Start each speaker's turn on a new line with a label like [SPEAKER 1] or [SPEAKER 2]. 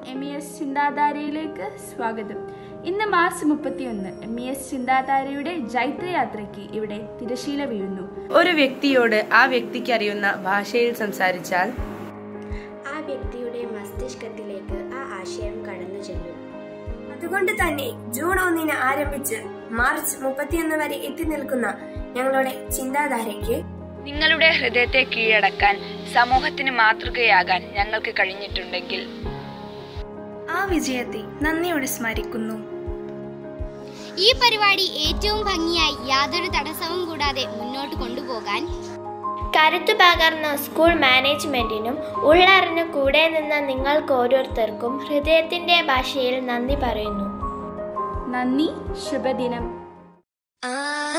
[SPEAKER 1] M E S ചിന്താധാരയിലേക്ക് സ്വാഗതം ഇന്ന് March മുപ്പത്തിയൊന്ന് എം ഇ എസ് ചിന്താധാരയുടെ ജൈത്രയാത്രയ്ക്ക് ഇവിടെ തിരശീല വീഴുന്നു
[SPEAKER 2] ഒരു വ്യക്തിയോട് ആ വ്യക്തിക്ക് അറിയുന്ന ഭാഷയിൽ സംസാരിച്ചാൽ
[SPEAKER 3] ആ വ്യക്തിയുടെ മസ്തിഷ്കത്തിലേക്ക് ആ ആശയം കടന്നു ചെല്ലും
[SPEAKER 4] അതുകൊണ്ട് തന്നെ ജൂൺ ഒന്നിന് ആരംഭിച്ച് മാർച്ച് മുപ്പത്തിയൊന്ന് വരെ എത്തി നിൽക്കുന്ന ഞങ്ങളുടെ ചിന്താധാരയ്ക്ക്
[SPEAKER 5] നിങ്ങളുടെ ഹൃദയത്തെ കീഴടക്കാൻ സമൂഹത്തിന് മാതൃകയാകാൻ ഞങ്ങൾക്ക് കഴിഞ്ഞിട്ടുണ്ടെങ്കിൽ
[SPEAKER 6] ആ വിജയത്തെ നന്ദിയോടെ സ്മരിക്കുന്നു
[SPEAKER 7] ഈ പരിപാടി ഏറ്റവും ഭംഗിയായി യാതൊരു തടസ്സവും കൂടാതെ മുന്നോട്ട് കൊണ്ടുപോകാൻ
[SPEAKER 3] കരുത്തു പകർന്ന സ്കൂൾ മാനേജ്മെന്റിനും ഉള്ളറിഞ്ഞു കൂടെ നിന്ന നിങ്ങൾക്ക് ഓരോരുത്തർക്കും ഹൃദയത്തിന്റെ ഭാഷയിൽ നന്ദി പറയുന്നു
[SPEAKER 1] നന്ദി ശുഭദിനം
[SPEAKER 3] ആ